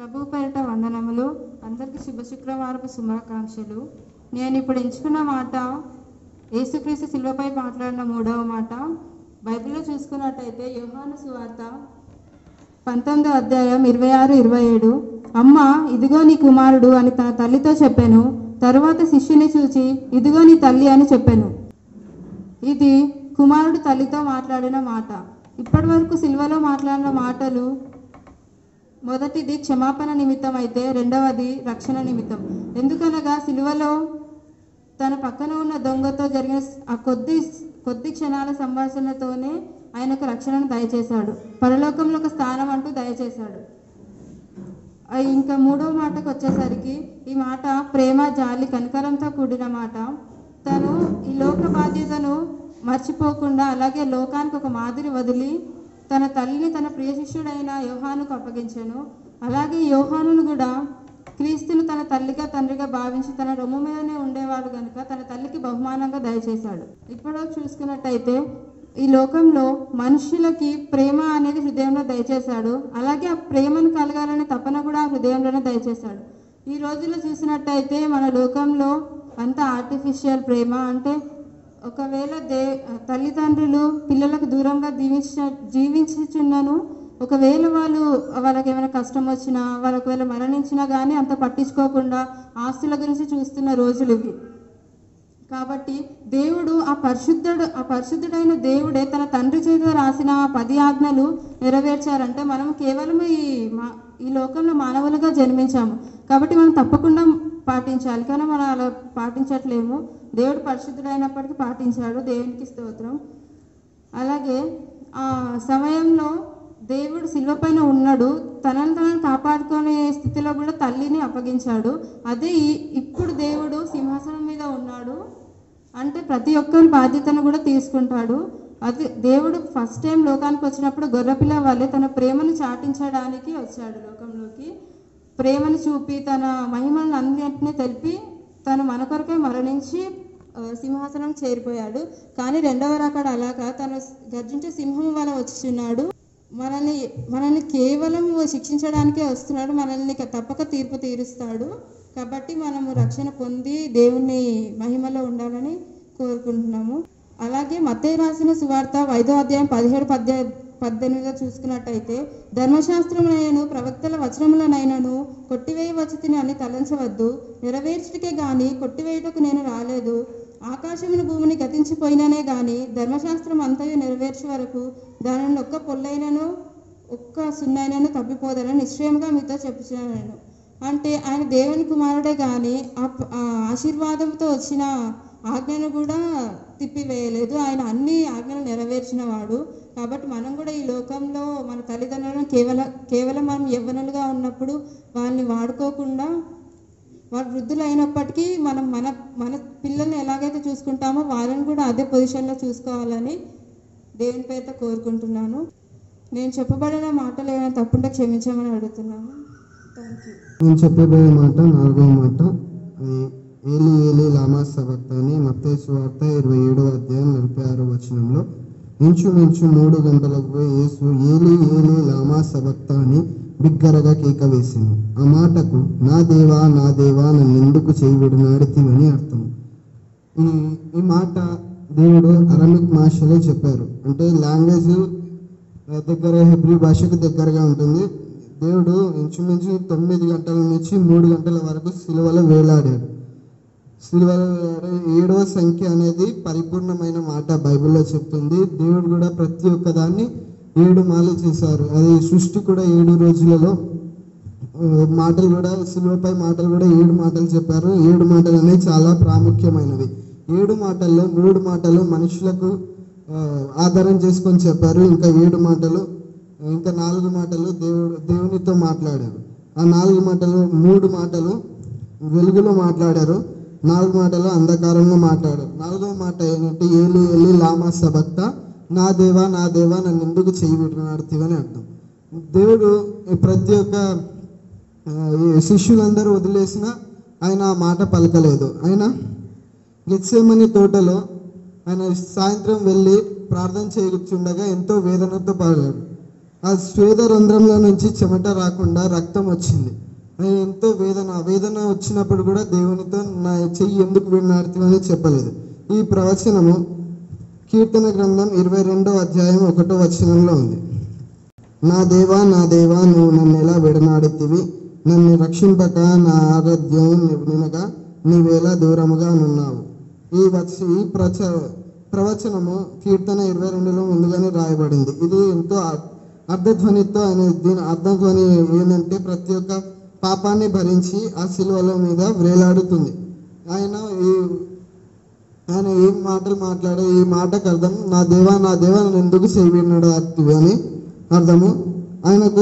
ప్రభు పేరిట వందనములు అందరికీ శుభ శుక్రవారపు శుభాకాంక్షలు నేను ఇప్పుడు ఎంచుకున్న మాట యేసుక్రీస్తు శిల్వపై మాట్లాడిన మూడవ మాట బైబిల్లో చూసుకున్నట్టయితే యోహాను సువార్త పంతొమ్మిదో అధ్యాయం ఇరవై ఆరు ఇరవై ఏడు అమ్మ ఇదిగో నీ కుమారుడు అని తన తల్లితో చెప్పాను తరువాత శిష్యుని చూచి ఇదిగో నీ తల్లి అని చెప్పాను ఇది కుమారుడు తల్లితో మాట్లాడిన మాట ఇప్పటి వరకు సిల్వలో మాట్లాడిన మాటలు మొదటిది క్షమాపణ నిమిత్తం అయితే రెండవది రక్షణ నిమిత్తం ఎందుకనగా సిలువలో తన పక్కన ఉన్న దొంగతో జరిగిన ఆ కొద్ది కొద్ది క్షణాల సంభాషణతోనే ఆయనకు రక్షణను దయచేశాడు పరలోకంలో ఒక స్థానం అంటూ దయచేశాడు ఆ ఇంకా మూడో మాటకు వచ్చేసరికి ఈ మాట ప్రేమ జాలి కనికరంతో కూడిన మాట తను ఈ లోక బాధ్యతను మర్చిపోకుండా అలాగే లోకానికి ఒక మాదిరి వదిలి తన తల్లిని తన ప్రియ శిష్యుడైన యోహానుకు అప్పగించాను అలాగే యోహానును కూడా క్రీస్తును తన తల్లిగా తండ్రిగా భావించి తన రొమ్ము మీదనే ఉండేవాడు కనుక తన తల్లికి బహుమానంగా దయచేశాడు ఇప్పుడు చూసుకున్నట్టయితే ఈ లోకంలో మనుషులకి ప్రేమ అనేది హృదయంలో దయచేశాడు అలాగే ఆ ప్రేమను కలగాలనే తపన కూడా ఆ హృదయంలోనే దయచేశాడు ఈ రోజుల్లో చూసినట్టయితే మన లోకంలో అంతా ఆర్టిఫిషియల్ ప్రేమ అంటే ఒకవేళ దే తల్లిదండ్రులు పిల్లలకు దూరంగా జీవించ జీవించుచున్నను ఒకవేళ వాళ్ళు వాళ్ళకి ఏమైనా కష్టం వచ్చినా వాళ్ళు ఒకవేళ మరణించినా కానీ అంత పట్టించుకోకుండా ఆస్తుల గురించి చూస్తున్న రోజులు ఇవి కాబట్టి దేవుడు ఆ పరిశుద్ధుడు ఆ పరిశుద్ధుడైన దేవుడే తన తండ్రి చేత రాసిన ఆ పది ఆజ్ఞలు నెరవేర్చారంటే మనం కేవలం ఈ మా ఈ లోకంలో మానవులుగా జన్మించాము కాబట్టి మనం తప్పకుండా పాటించాలి కానీ మనం అలా పాటించట్లేము దేవుడు పరిశుద్ధుడైనప్పటికీ పాటించాడు దేవునికి స్తోత్రం అలాగే ఆ సమయంలో దేవుడు శిల్వ పైన ఉన్నాడు తనను తనను కాపాడుకునే స్థితిలో కూడా తల్లిని అప్పగించాడు అదే ఈ- ఇప్పుడు దేవుడు సింహాసనం మీద ఉన్నాడు అంటే ప్రతి ఒక్కరి బాధ్యతను కూడా తీసుకుంటాడు అది దేవుడు ఫస్ట్ టైం లోకానికి వచ్చినప్పుడు గొర్రెపిల్ల వల్లే తన ప్రేమను చాటించడానికి వచ్చాడు లోకంలోకి ప్రేమను చూపి తన మహిమలను అన్నింటినీ తెలిపి తను మన కొరకే మరణించి ఆ, సింహాసనం చేరిపోయాడు కానీ రెండవ రకడ అలాగా తను గర్జించే సింహం వల్ల వచ్చిచున్నాడు మనల్ని మనల్ని కేవలం శిక్షించడానికే వస్తున్నాడు మనల్ని ఇక తప్పక తీర్పు తీరుస్తాడు కాబట్టి మనము రక్షణ పొంది దేవుని మహిమలో ఉండాలని కోరుకుంటున్నాము అలాగే మత్తయి రాసిన సువార్త ఐదో అధ్యాయం పదిహేడు పద్య పద్దెనిమిదిలో చూసుకున్నట్టయితే ధర్మశాస్త్రమునైనను ప్రవక్తల వచనములనైనను కొట్టివేయవచ్చుతిని అని తలంచవద్దు నెరవేర్చుటకే గాని కొట్టివేయుటకు నేను రాలేదు ఆకాశమును భూమిని గతించిపోయిననే గాని ధర్మశాస్త్రం అంతయు నెరవేర్చే వరకు దానిని ఒక్క పొల్లైనను ఒక్క సున్నైనను తప్పిపోదని నిశ్చయంగా మీతో చెప్పుచున్నాను నేను అంటే ఆయన దేవుని కుమారుడే కానీ ఆ ప- ఆ ఆశీర్వాదంతో వచ్చిన ఆజ్ఞను కూడా తిప్పివేయలేదు ఆయన అన్ని ఆజ్ఞలు నెరవేర్చిన వాడు కాబట్టి మనం కూడా ఈ లోకంలో మన తల్లిదండ్రులను కేవలం కేవలం మనం యవ్వనులుగా ఉన్నప్పుడు వాళ్ళని వాడుకోకుండా వాళ్ళు వృద్ధులు అయినప్పటికీ మనం మన మన పిల్లల్ని ఎలాగైతే చూసుకుంటామో వాళ్ళని కూడా అదే పొజిషన్లో చూసుకోవాలని దేవుని పేరుతో కోరుకుంటున్నాను నేను చెప్పబడిన మాటలు ఏమైనా తప్పుంటే క్షమించమని అడుగుతున్నాను థ్యాంక్ యూ నేను చెప్పబోయే మాట నాలుగవ మాట అది ఏలి ఏలి లామా సబక్త అని మత్తయి సువార్త ఇరవై ఏడవ అధ్యాయం నలభై ఆరో వచనంలో ఇంచుమించు మూడు గంటలకు పోయి యేసు ఏలి ఏలి లామా సబక్త అని బిగ్గరగా కేక వేసింది ఆ మాటకు నా దేవా నా దేవా నన్ను ఎందుకు చేయబడినాడితివని అర్థం ఈ ఈ మాట దేవుడు అరమిక్ భాషలో చెప్పారు అంటే లాంగ్వేజ్ దగ్గర హెబ్రి భాషకు దగ్గరగా ఉంటుంది దేవుడు ఇంచుమించు తొమ్మిది గంటల నుంచి మూడు గంటల వరకు సిలువలో వేలాడాడు సిలువలో వేలాడే ఏడవ సంఖ్య అనేది పరిపూర్ణమైన మాట బైబిల్లో చెప్తుంది దేవుడు కూడా ప్రతి ఒక్క దాన్ని ఏడు మాలు చేశారు అది సృష్టి కూడా ఏడు రోజులలో ఆ, మాటలు కూడా సిలువపై మాటలు కూడా ఏడు మాటలు చెప్పారు ఏడు మాటలు అనేవి చాలా ప్రాముఖ్యమైనవి ఏడు మాటల్లో మూడు మాటలు మనుషులకు ఆ, ఆధారం చేసుకొని చెప్పారు ఇంకా ఏడు మాటలు ఇంకా నాలుగు మాటలు దేవుడు దేవునితో మాట్లాడారు ఆ నాలుగు మాటలు మూడు మాటలు వెలుగులో మాట్లాడారు నాలుగు మాటలు అంధకారంలో మాట్లాడారు నాలుగో మాట ఏంటంటే ఏలి ఏలి లామా సబక్త నా దేవా నా దేవా నన్ను ఎందుకు చేయి పెట్టినాడుతీవని అర్థం దేవుడు ప్రతి ఒక్క ఆ, ఈ శిష్యులందరూ వదిలేసిన ఆయన ఆ మాట పలకలేదు ఆయన గెత్సేమని తోటలో ఆయన సాయంత్రం వెళ్ళి ప్రార్థన చేయుచుండగా ఎంతో వేదనతో పడాడు ఆ స్వేద రంధ్రంలో నుంచి చెమట రాకుండా రక్తం వచ్చింది ఆయన ఎంతో వేదన ఆ వేదన వచ్చినప్పుడు కూడా దేవునితో నా చెయ్యి ఎందుకు విన్నాడుతుందని చెప్పలేదు ఈ ప్రవచనము కీర్తన గ్రంథం ఇరవై రెండో అధ్యాయం ఒకటో వచనంలో ఉంది నా దేవా నా దేవా నువ్వు నన్ను ఎలా విడనాడుతివి నన్ను రక్షింపక నా ఆరాధ్యం వినగా నీవేలా దూరముగా నున్నావు ఈ వచ్చ ఈ ప్రచ ప్రవచనము కీర్తన ఇరవై రెండులో ముందుగానే రాయబడింది ఇది ఎంతో అ- అర్ధధ్వనితో అనే దీని అర్ధధ్వని ఏంటంటే ప్రతి ఒక్క పాపాన్ని భరించి ఆ శిలువల మీద వేలాడుతుంది ఆయన ఈ ఆయన ఏం మాటలు మాట్లాడే ఈ మాటకు అర్థం నా దేవా నా దేవా నన్ను ఎందుకు చేయబడినాడు అత్తివి అని అర్థము ఆయనకు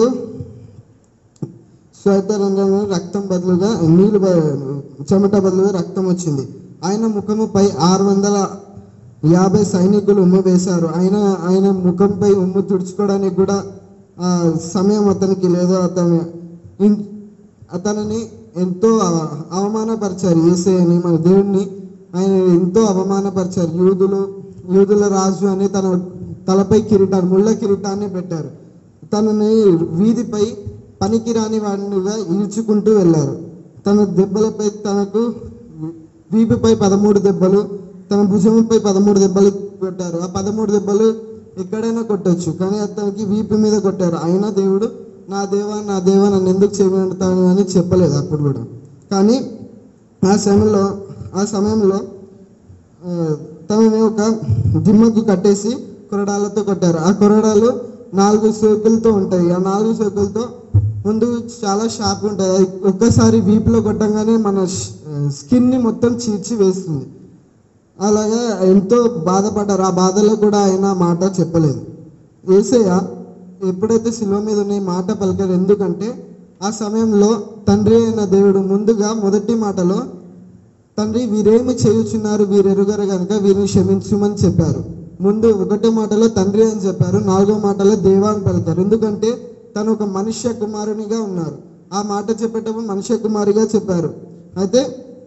శ్వేతరంగంలో రక్తం బదులుగా నీళ్ళు బ- చెమట బదులుగా రక్తం వచ్చింది ఆయన ముఖముపై ఆరు వందల యాభై సైనికులు ఉమ్ము వేశారు ఆయన ఆయన ముఖంపై ఉమ్ము తుడుచుకోవడానికి కూడా ఆ, సమయం అతనికి లేదు అతను ఇన్- అతనిని ఎంతో అవ- అవమానపరిచారు ఏసైని మన దేవుణ్ణి ఆయన ఎంతో అవమానపరిచారు యూదులు యూదుల రాజు అని తన తలపై కిరీటాన్ని ముళ్ళ కిరీటాన్ని పెట్టారు తనని వీధిపై పనికిరాని వాడినిగా ఈడ్చుకుంటూ వెళ్ళారు తన దెబ్బలపై తనకు వీపుపై పదమూడు దెబ్బలు తన భుజంపై పదమూడు దెబ్బలు కొట్టారు ఆ పదమూడు దెబ్బలు ఎక్కడైనా కొట్టొచ్చు కానీ అతనికి వీపు మీద కొట్టారు అయినా దేవుడు నా దేవా నా దేవా నన్ను ఎందుకు చేయమంటాను అని చెప్పలేదు అప్పుడు కూడా కానీ ఆ సమయంలో ఆ సమయంలో ఆ, తనని ఒక దిమ్మకు కట్టేసి కొరడాలతో కొట్టారు ఆ కొరడాలు నాలుగు సోకులతో ఉంటాయి ఆ నాలుగు సోకులతో ముందు చాలా షార్ప్ ఉంటుంది అది ఒక్కసారి వీపులో కొట్టంగానే మన స్కిన్ని మొత్తం చీల్చి వేస్తుంది అలాగా ఎంతో బాధపడ్డారు ఆ బాధలో కూడా ఆయన మాట చెప్పలేదు ఏసయ్య ఎప్పుడైతే శిలువ మీద ఉన్న ఈ మాట పలికారు ఎందుకంటే ఆ సమయంలో తండ్రి అయిన దేవుడు ముందుగా మొదటి మాటలో తండ్రి వీరేమి చేయుచున్నారు వీరెరుగరు కనుక వీరిని క్షమించుమని చెప్పారు ముందు ఒకటో మాటలో తండ్రి అని చెప్పారు నాలుగో మాటలో దేవా అని పలికారు ఎందుకంటే తను ఒక మనుష్య కుమారునిగా ఉన్నారు ఆ మాట చెప్పేటప్పుడు మనుష్య కుమారిగా చెప్పారు అయితే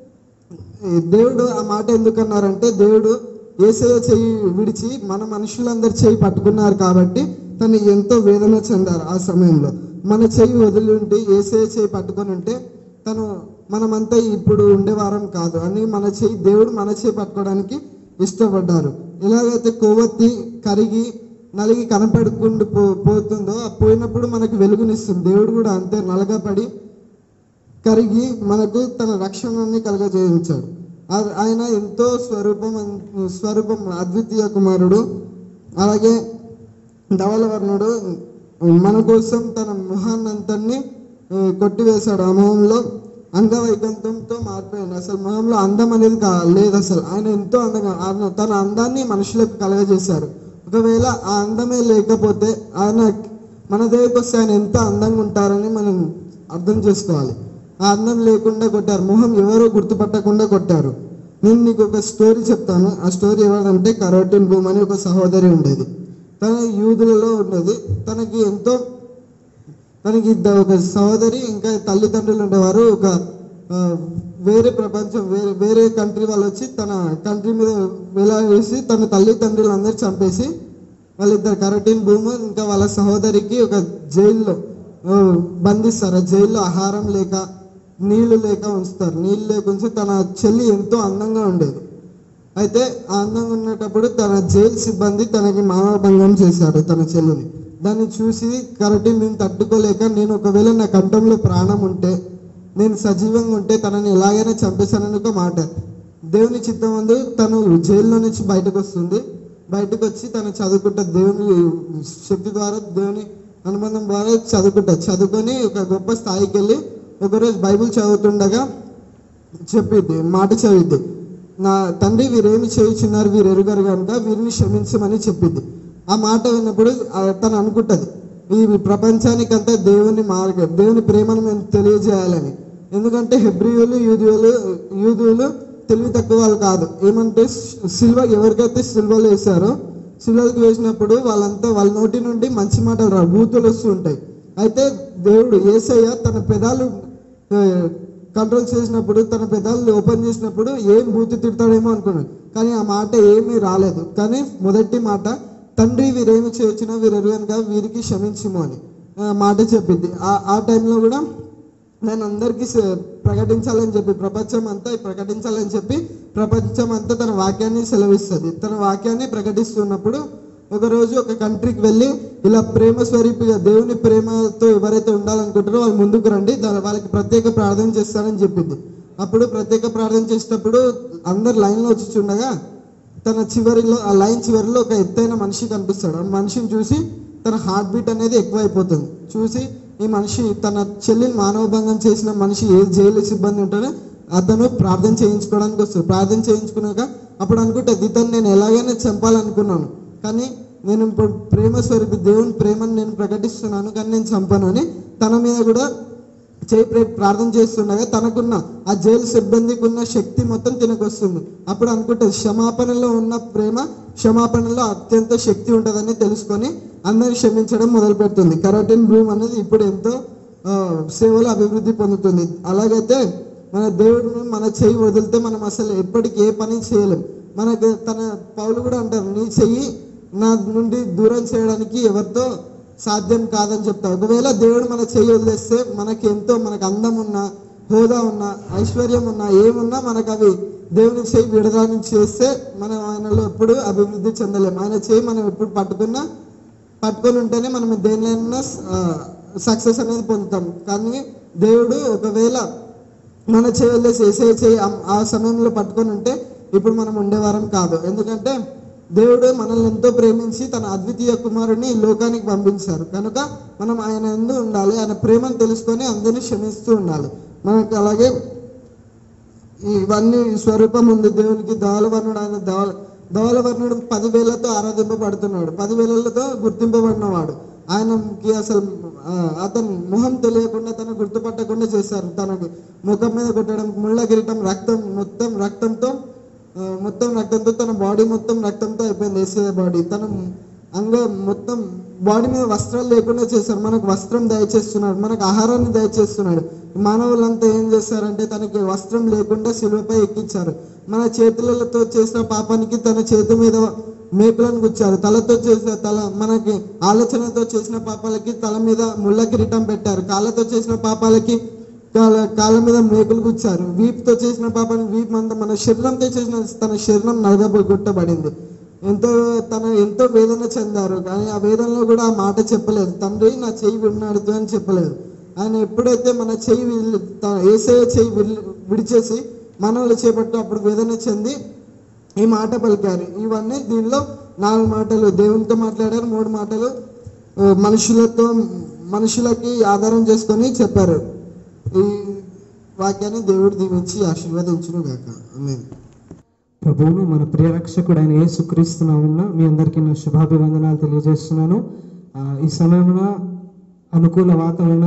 ఈ దేవుడు ఆ మాట ఎందుకన్నారంటే దేవుడు ఏసయ చెయ్యి విడిచి మన మనుషులందరి చెయ్యి పట్టుకున్నారు కాబట్టి తను ఎంతో వేదన చెందారు ఆ సమయంలో మన చెయ్యి వదిలి ఉండి ఏసయ చెయ్యి పట్టుకొని ఉంటే తను మనమంతా ఇప్పుడు ఉండేవారం కాదు అని మన చెయ్యి దేవుడు మన చెయ్యి పట్టుకోవడానికి ఇష్టపడ్డారు ఎలాగైతే కొవ్వొత్తి కరిగి నలిగి కనపడుకుంటూ పో పోతుందో ఆ పోయినప్పుడు మనకు వెలుగునిస్తుంది దేవుడు కూడా అంతే నలగపడి కరిగి మనకు తన రక్షణని కలగజేయించాడు ఆ- ఆయన ఎంతో స్వరూపం స్వరూపం అద్వితీయ కుమారుడు అలాగే ధవలవర్ణుడు మన కోసం తన మొహాన్నంతన్ని ఆ, కొట్టివేశాడు ఆ మొహంలో అంగవైకంతంతో మారిపోయింది అసలు మొహంలో అందం అనేది కా- లేదు అసలు ఆయన ఎంతో అందంగా ఆయన తన అందాన్ని మనుషులకు కలగజేశారు ఒకవేళ ఆ అందమే లేకపోతే ఆయన మన దగ్గరికి వస్తే ఆయన ఎంత అందంగా ఉంటారని మనం అర్థం చేసుకోవాలి ఆ అందం లేకుండా కొట్టారు మొహం ఎవరో గుర్తుపట్టకుండా కొట్టారు నేను నీకు ఒక స్టోరీ చెప్తాను ఆ స్టోరీ ఎవరంటే కరోటిన్ భూమ్ అని ఒక సహోదరి ఉండేది తన యూదులలో ఉండేది తనకి ఎంతో తనకి ఇద్దరు ఒక సహోదరి ఇంకా తల్లిదండ్రులు ఉండేవారు ఒక ఆ, వేరే ప్రపంచం వేరే వేరే కంట్రీ వాళ్ళు వచ్చి తన కంట్రీ మీద వేలా వేసి తన తల్లిదండ్రులు అందరు చంపేసి వాళ్ళిద్దరు కరటిన్ భూము ఇంకా వాళ్ళ సహోదరికి ఒక జైల్లో ఆ, బంధిస్తారు ఆ జైల్లో ఆహారం లేక నీళ్లు లేక ఉంచుతారు నీళ్ళు లేక ఉంచి తన చెల్లి ఎంతో అందంగా ఉండేది అయితే ఆ అందంగా ఉన్నటప్పుడు తన జైలు సిబ్బంది తనకి మానవభంగం చేశారు తన చెల్లిని దాన్ని చూసి కరెక్ట్ నేను తట్టుకోలేక నేను ఒకవేళ నా కంఠంలో ప్రాణం ఉంటే నేను సజీవంగా ఉంటే తనని ఎలాగైనా చంపేశానని ఒక మాట దేవుని చిత్తం ముందు తను జైల్లో నుంచి బయటకు వస్తుంది బయటకు వచ్చి తను చదువుకుంటా దేవుని శక్తి ద్వారా దేవుని అనుబంధం ద్వారా చదువుకుంటా చదువుకొని ఒక గొప్ప స్థాయికి వెళ్ళి ఒకరోజు బైబిల్ చదువుతుండగా చెప్పిద్ది మాట చదివిద్ది నా తండ్రి వీరేమి చేయుచున్నారు వీరు ఎరుగరు కనుక వీరిని క్షమించమని చెప్పిద్ది ఆ మాట విన్నప్పుడు ఆ తను అనుకుంటది ఈ ప్రపంచానికంతా దేవుని మార్గ దేవుని ప్రేమను మేము తెలియజేయాలని ఎందుకంటే హెబ్రియులు యూదువులు యూదువులు తెలివి తక్కువ వాళ్ళు కాదు ఏమంటే సిల్వ ఎవరికైతే సిల్వలు వేశారో సిల్వలకు వేసినప్పుడు వాళ్ళంతా వాళ్ళ నోటి నుండి మంచి మాటలు రావు బూతులు వస్తూ ఉంటాయి అయితే దేవుడు ఏసయ్య తన పెదాలు ఆ, కంట్రోల్ చేసినప్పుడు తన పెదాలు ఓపెన్ చేసినప్పుడు ఏం బూతి తిడతాడేమో అనుకున్నాడు కానీ ఆ మాట ఏమీ రాలేదు కానీ మొదటి మాట తండ్రి వీరేమి చేయొచ్చినా వీరు కనుక వీరికి క్షమించుము అని ఆ, మాట చెప్పింది ఆ ఆ టైంలో కూడా నేను అందరికీ స- ప్రకటించాలని చెప్పి ప్రపంచం అంతా ప్రకటించాలని చెప్పి ప్రపంచం అంతా తన వాక్యాన్ని సెలవిస్తుంది తన వాక్యాన్ని ప్రకటిస్తున్నప్పుడు ఒకరోజు ఒక కంట్రీకి వెళ్ళి ఇలా ప్రేమ స్వరూపిగా దేవుని ప్రేమతో ఎవరైతే ఉండాలనుకుంటారో వాళ్ళు ముందుకు రండి దా- వాళ్ళకి ప్రత్యేక ప్రార్థన చేస్తానని చెప్పింది అప్పుడు ప్రత్యేక ప్రార్థన చేసేటప్పుడు అందరు లైన్లో వచ్చి చూడగా తన చివరిలో ఆ లైన్ చివరిలో ఒక ఎత్తైన మనిషి కనిపిస్తాడు ఆ మనిషిని చూసి తన హార్ట్ బీట్ అనేది ఎక్కువైపోతుంది చూసి ఈ మనిషి తన చెల్లిని మానవభంగం చేసిన మనిషి ఏ జైలు సిబ్బంది ఉంటాడో అతను ప్రార్థన చేయించుకోవడానికి వస్తాడు ప్రార్థన చేయించుకున్నాక అప్పుడు అనుకుంటుంది ఇతను నేను ఎలాగైనా చంపాలనుకున్నాను కానీ నేను ఇప్పుడు ప్రేమ స్వరూపి దేవుని ప్రేమను నేను ప్రకటిస్తున్నాను కానీ నేను చంపను అని తన మీద కూడా చేయి ప్రే- ప్రార్థన చేస్తుండగా తనకున్న ఆ జైలు సిబ్బందికి ఉన్న శక్తి మొత్తం తినకు వస్తుంది అప్పుడు అనుకుంటుంది క్షమాపణలో ఉన్న ప్రేమ క్షమాపణలో అత్యంత శక్తి ఉంటుందని తెలుసుకొని అందరిని క్షమించడం మొదలు పెడుతుంది కరాటిన్ రూమ్ అనేది ఇప్పుడు ఎంతో ఆ, సేవలో అభివృద్ధి పొందుతుంది అలాగైతే మన దేవుడిని మన చెయ్యి వదిలితే మనం అసలు ఎప్పటికీ ఏ పని చేయలేం మనకు తన పౌలు కూడా అంటారు నీ చెయ్యి నా నుండి దూరం చేయడానికి ఎవరితో సాధ్యం కాదని చెప్తా ఒకవేళ దేవుడు మన చెయ్యి వదిలేస్తే మనకి ఎంతో మనకు అందం ఉన్నా హోదా ఉన్నా ఐశ్వర్యం ఉన్నా ఏమున్నా మనకు అవి దేవుని చేయి విడదాన్ని చేస్తే మనం ఆయనలో ఎప్పుడు అభివృద్ధి చెందలేం ఆయన చేయి మనం ఎప్పుడు పట్టుకున్నా పట్టుకొని ఉంటేనే మనం దేనిలో సక్సెస్ అనేది పొందుతాం కానీ దేవుడు ఒకవేళ మన చేయలేసి వేసే చేయి ఆ- ఆ సమయంలో పట్టుకొని ఉంటే ఇప్పుడు మనం ఉండేవారం కాదు ఎందుకంటే దేవుడు మనల్ని ఎంతో ప్రేమించి తన అద్వితీయ కుమారుని ఈ లోకానికి పంపించారు కనుక మనం ఆయన ఎందు ఉండాలి ఆయన ప్రేమను తెలుసుకొని అందరినీ క్షమిస్తూ ఉండాలి మనకి అలాగే ఇవన్నీ స్వరూపం ఉంది దేవునికి ధవలవర్ణుడు ఆయన ధవల ధవలవర్ణుడు పదివేలతో ఆరాధింపబడుతున్నాడు పదివేలతో గుర్తింపబడినవాడు ఆయనకి అసలు ఆ, అతను ముఖం తెలియకుండా తను గుర్తుపట్టకుండా చేశారు తనకి ముఖం మీద కొట్టడం ముళ్ళ కిరీటం రక్తం మొత్తం రక్తంతో ఆ, మొత్తం రక్తంతో తన బాడీ మొత్తం రక్తంతో అయిపోయింది వేసే బాడీ తన అంగ మొత్తం బాడీ మీద వస్త్రాలు లేకుండా చేశారు మనకు వస్త్రం దయచేస్తున్నాడు మనకు ఆహారాన్ని దయచేస్తున్నాడు మానవులంతా ఏం చేశారంటే తనకి వస్త్రం లేకుండా శిలువపై ఎక్కించారు మన చేతులతో చేసిన పాపానికి తన చేతి మీద మేకులను గుచ్చారు తలతో చేసిన తల మనకి ఆలోచనతో చేసిన పాపాలకి తల మీద ముళ్ళ కిరీటం పెట్టారు కాళ్ళతో చేసిన పాపాలకి కాళ్ళ కాళ్ళ మీద మేకులు గుచ్చారు వీపుతో చేసిన పాపానికి వీపు అంతా మన శరీరంతో చేసిన తన శరీరం నలగబొట్టబడింది ఎంతో తన ఎంతో వేదన చెందారు కానీ ఆ వేదనలో కూడా ఆ మాట చెప్పలేదు తండ్రి నా చెయ్యి విన్నాడు అని చెప్పలేదు ఆయన ఎప్పుడైతే మన చెయ్యి విడి- త- ఏసయ్య చెయ్యి విడి- విడిచేసి మనల్ని చేపట్టు అప్పుడు వేదన చెంది ఈ మాట పలికారు ఇవన్నీ దీనిలో నాలుగు మాటలు దేవునితో మాట్లాడారు మూడు మాటలు ఆ, మనుషులతో మనుషులకి ఆధారం చేసుకొని చెప్పారు ఈ వాక్యాన్ని దేవుడు దీవించి ఆశీర్వదించును గాక ఆమేన్ ప్రభువును మన ప్రియరక్షకుడైన యేసుక్రీస్తునామున మీ అందరికీ నా శుభాభివందనాలు తెలియజేస్తున్నాను ఆ, ఈ సమయమున అనుకూల వాతావరణ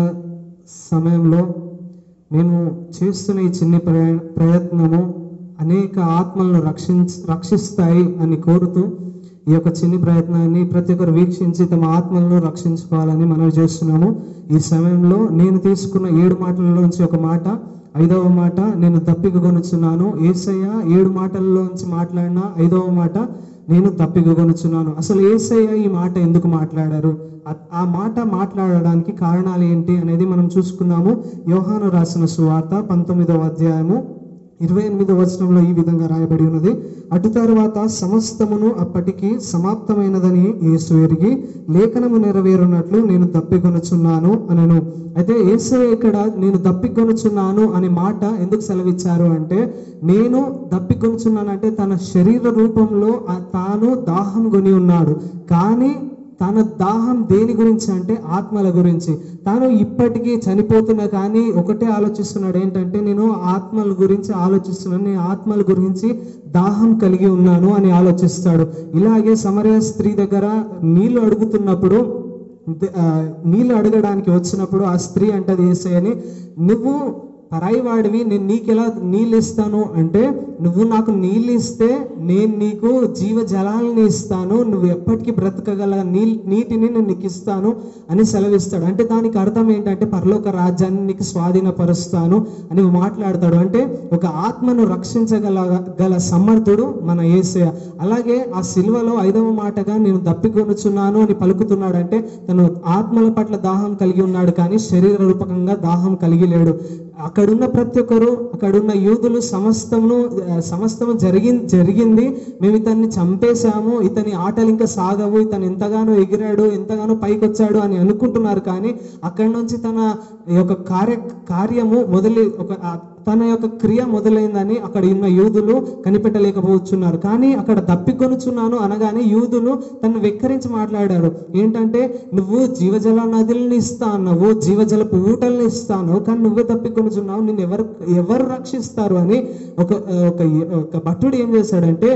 సమయంలో మేము చేస్తున్న ఈ చిన్ని ప్రయ ప్రయత్నము అనేక ఆత్మలను రక్షించ రక్షిస్తాయి అని కోరుతూ ఈ యొక్క చిన్ని ప్రయత్నాన్ని ప్రతి ఒక్కరు వీక్షించి తమ ఆత్మలను రక్షించుకోవాలని మనవి చేస్తున్నాము ఈ సమయంలో నేను తీసుకున్న ఏడు మాటలలోంచి ఒక మాట ఐదవ మాట నేను దప్పిక కొనుచున్నాను ఏసయ్య ఏడు మాటల్లోంచి మాట్లాడిన ఐదవ మాట నేను దప్పిక కొనుచున్నాను అసలు ఏసయ్య ఈ మాట ఎందుకు మాట్లాడారు ఆ- ఆ మాట మాట్లాడడానికి కారణాలు ఏంటి అనేది మనం చూసుకుందాము యోహాను రాసిన సువార్త పంతొమ్మిదవ అధ్యాయము ఇరవై ఎనిమిదవ వచనంలో ఈ విధంగా రాయబడి ఉన్నది అటు తరువాత సమస్తమును అప్పటికి సమాప్తమైనదని యేసు ఎరిగి లేఖనము నెరవేరున్నట్లు నేను దప్పికొనుచున్నాను అనను అయితే యేసు ఇక్కడ నేను దప్పికొనుచున్నాను అనే మాట ఎందుకు సెలవిచ్చారు అంటే నేను దప్పికొనుచున్నాను అంటే తన శరీర రూపంలో ఆ తాను దాహం కొని ఉన్నాడు కానీ తన దాహం దేని గురించి అంటే ఆత్మల గురించి తాను ఇప్పటికీ చనిపోతున్నా కానీ ఒకటే ఆలోచిస్తున్నాడు ఏంటంటే నేను ఆత్మల గురించి ఆలోచిస్తున్నాను నేను ఆత్మల గురించి దాహం కలిగి ఉన్నాను అని ఆలోచిస్తాడు ఇలాగే సమరయ స్త్రీ దగ్గర నీళ్లు అడుగుతున్నప్పుడు ద- ఆ, నీళ్లు అడగడానికి వచ్చినప్పుడు ఆ స్త్రీ అంటది ఏసయ్యని నువ్వు పరాయి వాడివి నేను నీకు ఎలా నీళ్ళు ఇస్తాను అంటే నువ్వు నాకు నీళ్ళు ఇస్తే నేను నీకు జీవ జలాలని ఇస్తాను నువ్వు ఎప్పటికీ బ్రతకగల నీ నీటిని నేను నీకు ఇస్తాను అని సెలవిస్తాడు అంటే దానికి అర్థం ఏంటంటే పరలోక రాజ్యాన్ని నీకు స్వాధీనపరుస్తాను అని మాట్లాడతాడు అంటే ఒక ఆత్మను రక్షించగల గల సమర్థుడు మన యేసయ్య అలాగే ఆ సిల్వలో ఐదవ మాటగా నేను దప్పికొనుచున్నాను అని పలుకుతున్నాడు అంటే తను ఆత్మల పట్ల దాహం కలిగి ఉన్నాడు కానీ శరీర రూపకంగా దాహం కలిగి లేడు అక్కడున్న ప్రతి ఒక్కరు అక్కడున్న యూదులు సమస్తమును ఆ, సమస్తము జరిగి జరిగింది మేము ఇతన్ని చంపేశాము ఇతని ఆటలు ఇంకా సాగవు ఇతను ఎంతగానో ఎగిరాడు ఎంతగానో పైకొచ్చాడు అని అనుకుంటున్నారు కానీ అక్కడి నుంచి తన యొక్క కార్య కార్యము మొదలు ఒక ఆ, తన యొక్క క్రియ మొదలైందని అక్కడ ఉన్న యూదులు కనిపెట్టలేకపోతున్నారు కానీ అక్కడ దప్పికొనుచున్నాను అనగానే యూదులు తను వెక్కరించి మాట్లాడారు ఏంటంటే నువ్వు జీవజల నదులను ఇస్తా అన్నావు జీవజలపు ఊటల్ని ఇస్తా అన్నావు కానీ నువ్వే తప్పికొనుచున్నావు నిన్ను ఎవరు ఎవరు రక్షిస్తారు అని ఒక ఒక ఒక భట్టుడు ఏం చేశాడంటే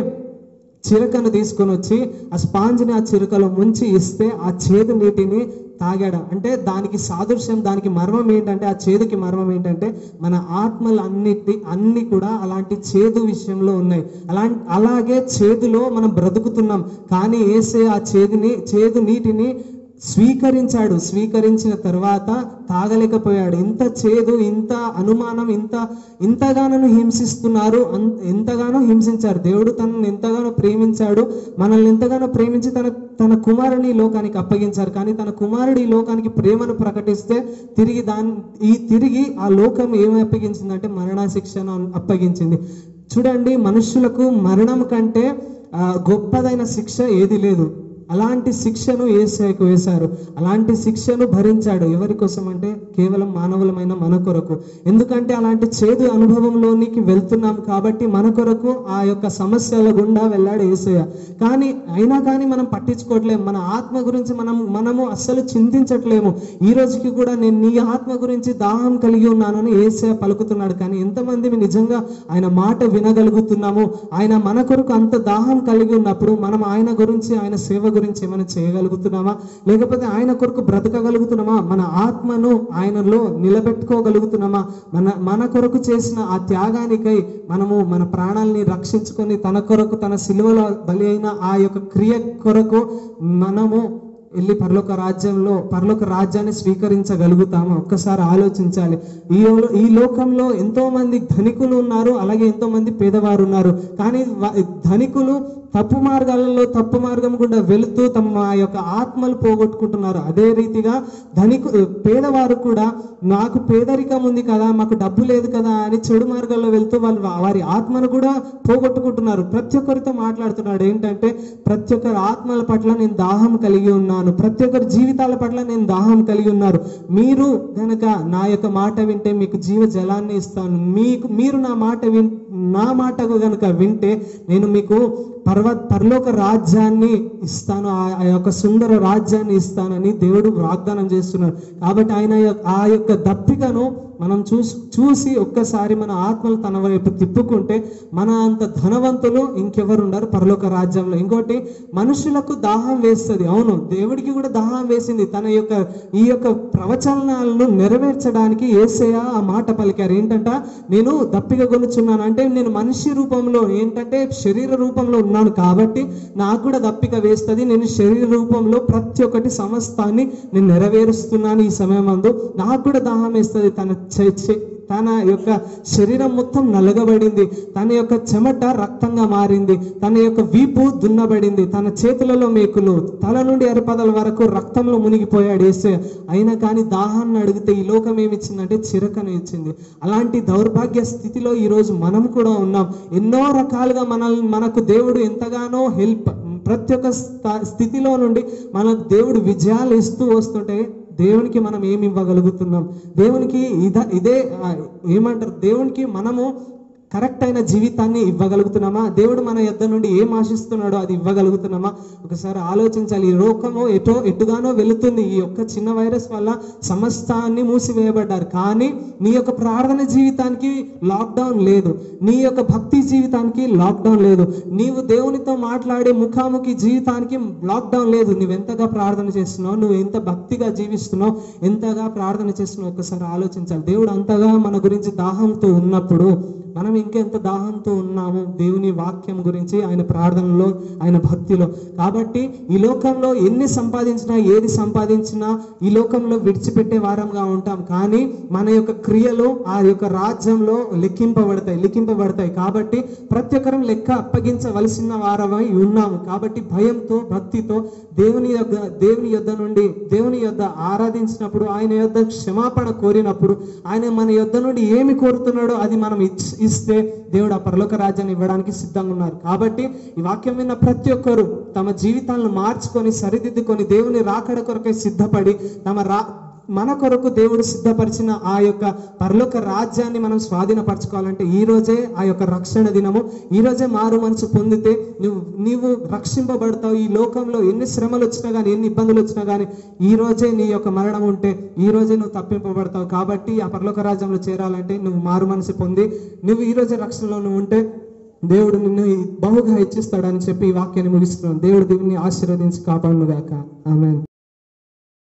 చిరకను తీసుకొని వచ్చి ఆ స్పాంజ్ని ఆ చిరకలో ముంచి ఇస్తే ఆ చేదు నీటిని తాగాడు అంటే దానికి సాదృశ్యం దానికి మర్మం ఏంటంటే ఆ చేదుకి మర్మం ఏంటంటే మన ఆత్మలు అన్నిటి అన్ని కూడా అలాంటి చేదు విషయంలో ఉన్నాయి అలా అలాగే చేదులో మనం బ్రతుకుతున్నాం కానీ ఏసే ఆ చేదుని చేదు నీటిని స్వీకరించాడు స్వీకరించిన తర్వాత తాగలేకపోయాడు ఇంత చేదు ఇంత అనుమానం ఇంత ఇంతగానో హింసిస్తున్నారు అన్- ఎంతగానో హింసించారు దేవుడు తనను ఎంతగానో ప్రేమించాడు మనల్ని ఎంతగానో ప్రేమించి తన తన కుమారుని ఈ లోకానికి అప్పగించారు కానీ తన కుమారుడు ఈ లోకానికి ప్రేమను ప్రకటిస్తే తిరిగి దాని ఈ తిరిగి ఆ లోకం ఏమి అప్పగించిందంటే మరణ శిక్షను అప్పగించింది చూడండి మనుషులకు మరణం కంటే ఆ, గొప్పదైన శిక్ష ఏది లేదు అలాంటి శిక్షను ఏసైకు వేశారు అలాంటి శిక్షను భరించాడు ఎవరి కోసం అంటే కేవలం మానవులమైన మన కొరకు ఎందుకంటే అలాంటి చేదు అనుభవంలోనికి వెళ్తున్నాం కాబట్టి మన కొరకు ఆ యొక్క సమస్యల గుండా వెళ్ళాడు ఏసయ్య కానీ అయినా కానీ మనం పట్టించుకోవట్లేము మన ఆత్మ గురించి మనం మనము అస్సలు చింతించట్లేము ఈ రోజుకి కూడా నేను నీ ఆత్మ గురించి దాహం కలిగి ఉన్నానని ఏసయ్య పలుకుతున్నాడు కానీ ఎంతమంది నిజంగా ఆయన మాట వినగలుగుతున్నాము ఆయన మన కొరకు అంత దాహం కలిగి ఉన్నప్పుడు మనం ఆయన గురించి ఆయన సేవ గురించి ఏమైనా చేయగలుగుతున్నామా లేకపోతే ఆయన కొరకు బ్రతకగలుగుతున్నామా మన ఆత్మను ఆయనలో నిలబెట్టుకోగలుగుతున్నామా మన మన కొరకు చేసిన ఆ త్యాగానికై మనము మన ప్రాణాలని రక్షించుకొని తన కొరకు తన సిలువలో బలి అయిన ఆ యొక్క క్రియ కొరకు మనము వెళ్ళి పరలోక రాజ్యంలో పరలోక రాజ్యాన్ని స్వీకరించగలుగుతామా ఒక్కసారి ఆలోచించాలి ఈ లో- ఈ లోకంలో ఎంతో మంది ధనికులు ఉన్నారు అలాగే ఎంతో మంది పేదవారు ఉన్నారు కానీ వా- ధనికులు తప్పు మార్గాలలో తప్పు మార్గం గుండా వెళుతూ తమ ఆ యొక్క ఆత్మలు పోగొట్టుకుంటున్నారు అదే రీతిగా ధనికు పేదవారు కూడా నాకు పేదరికం ఉంది కదా మాకు డబ్బు లేదు కదా అని చెడు మార్గాల్లో వెళ్తూ వాళ్ళు వా- వారి ఆత్మను కూడా పోగొట్టుకుంటున్నారు ప్రతి ఒక్కరితో మాట్లాడుతున్నాడు ఏంటంటే ప్రతి ఒక్కరి ఆత్మల పట్ల నేను దాహం కలిగి ఉన్నాను ప్రతి ఒక్కరి జీవితాల పట్ల నేను దాహం కలిగి ఉన్నారు మీరు గనక నా యొక్క మాట వింటే మీకు జీవ జలాన్ని ఇస్తాను మీకు మీరు నా మాట విన్ నా మాటకు గనక వింటే నేను మీకు పర్వ పరలోక రాజ్యాన్ని ఇస్తాను ఆ ఆ యొక్క సుందర రాజ్యాన్ని ఇస్తానని దేవుడు వాగ్దానం చేస్తున్నాడు కాబట్టి ఆయన యొక్క- ఆ యొక్క దప్పికను మనం చూసి చూసి ఒక్కసారి మన ఆత్మలు తన వైపు తిప్పుకుంటే మన అంత ధనవంతులు ఇంకెవరు ఉండరు పరలోక రాజ్యంలో ఇంకోటి మనుషులకు దాహం వేస్తుంది అవును దేవుడికి కూడా దాహం వేసింది తన యొక్క ఈ యొక్క ప్రవచనాలను నెరవేర్చడానికి ఏసయ్య ఆ మాట పలికారు ఏంటంట నేను దప్పిక కొనుచున్నాను అంటే నేను మనిషి రూపంలో ఏంటంటే శరీర రూపంలో ఉన్నాను కాబట్టి నాకు కూడా దప్పిక వేస్తుంది నేను శరీర రూపంలో ప్రతి ఒక్కటి సమస్తాన్ని నేను నెరవేరుస్తున్నాను ఈ సమయం అందు నాకు కూడా దాహం వేస్తుంది తన చె- చె- తన యొక్క శరీరం మొత్తం నలగబడింది తన యొక్క చెమట రక్తంగా మారింది తన యొక్క వీపు దున్నబడింది తన చేతులలో మేకులు తల నుండి అరిపదల వరకు రక్తంలో మునిగిపోయాడు వేసే అయినా కానీ దాహాన్ని అడిగితే ఈ లోకం ఏమి ఇచ్చిందంటే చిరకను ఇచ్చింది అలాంటి దౌర్భాగ్య స్థితిలో ఈ రోజు మనం కూడా ఉన్నాం ఎన్నో రకాలుగా మనల్ని మనకు దేవుడు ఎంతగానో హెల్ప్ ప్రతి ఒక్క స్థ- స్థితిలో నుండి మనకు దేవుడు విజయాలు ఇస్తూ వస్తుంటే దేవునికి మనం ఏమి ఇవ్వగలుగుతున్నాం దేవునికి ఇద ఇదే ఆ, ఏమంటారు దేవునికి మనము కరెక్ట్ అయిన జీవితాన్ని ఇవ్వగలుగుతున్నామా దేవుడు మన యొద్ద నుండి ఏం ఆశిస్తున్నాడో అది ఇవ్వగలుగుతున్నామా ఒకసారి ఆలోచించాలి ఈ లోకము ఎటో ఎటుగానో వెళుతుంది ఈ యొక్క చిన్న వైరస్ వల్ల సమస్తాన్ని మూసివేయబడ్డారు కానీ నీ యొక్క ప్రార్థన జీవితానికి లాక్డౌన్ లేదు నీ యొక్క భక్తి జీవితానికి లాక్డౌన్ లేదు నీవు దేవునితో మాట్లాడే ముఖాముఖి జీవితానికి లాక్డౌన్ లేదు నువ్వు ఎంతగా ప్రార్థన చేస్తున్నావు నువ్వు ఎంత భక్తిగా జీవిస్తున్నావు ఎంతగా ప్రార్థన చేస్తున్నావు ఒకసారి ఆలోచించాలి దేవుడు అంతగా మన గురించి దాహంతో ఉన్నప్పుడు మనం ఇంకెంత దాహంతో ఉన్నాము దేవుని వాక్యం గురించి ఆయన ప్రార్థనలో ఆయన భక్తిలో కాబట్టి ఈ లోకంలో ఎన్ని సంపాదించినా ఏది సంపాదించినా ఈ లోకంలో విడిచిపెట్టే వారంగా ఉంటాం కానీ మన యొక్క క్రియలు ఆ యొక్క రాజ్యంలో లెక్కింపబడతాయి లిఖింపబడతాయి కాబట్టి ప్రతి ఒక్కరం లెక్క అప్పగించవలసిన వారమై ఉన్నాము కాబట్టి భయంతో భక్తితో దేవుని యొక్క దేవుని యొద్ద నుండి దేవుని యొద్ద ఆరాధించినప్పుడు ఆయన యొద్ద క్షమాపణ కోరినప్పుడు ఆయన మన యొద్ద నుండి ఏమి కోరుతున్నాడో అది మనం ఇచ్- ఇస్తే దేవుడు ఆ పరలోక రాజ్యాన్ని ఇవ్వడానికి సిద్ధంగా ఉన్నారు కాబట్టి ఈ వాక్యం విన్న ప్రతి ఒక్కరు తమ జీవితాలను మార్చుకొని సరిదిద్దుకొని దేవుని రాకడ కొరకై సిద్ధపడి తమ రా మన కొరకు దేవుడు సిద్ధపరిచిన ఆ యొక్క పరలోక రాజ్యాన్ని మనం స్వాధీనపరచుకోవాలంటే ఈ రోజే ఆ యొక్క రక్షణ దినము ఈ రోజే మారు మనసు పొందితే నువ్వు నీవు రక్షింపబడతావు ఈ లోకంలో ఎన్ని శ్రమలు వచ్చినా కానీ ఎన్ని ఇబ్బందులు వచ్చినా కానీ ఈ రోజే నీ యొక్క మరణం ఉంటే ఈ రోజే నువ్వు తప్పింపబడతావు కాబట్టి ఆ పరలోక రాజ్యంలో చేరాలంటే నువ్వు మారు మనసు పొంది నువ్వు ఈ రోజే రక్షణలో నువ్వు ఉంటే దేవుడు నిన్ను బహుగా హెచ్చిస్తాడని చెప్పి ఈ వాక్యాన్ని ముగిస్తున్నాను దేవుడు దేవుని ఆశీర్వదించి కాపాడును గాక ఆమె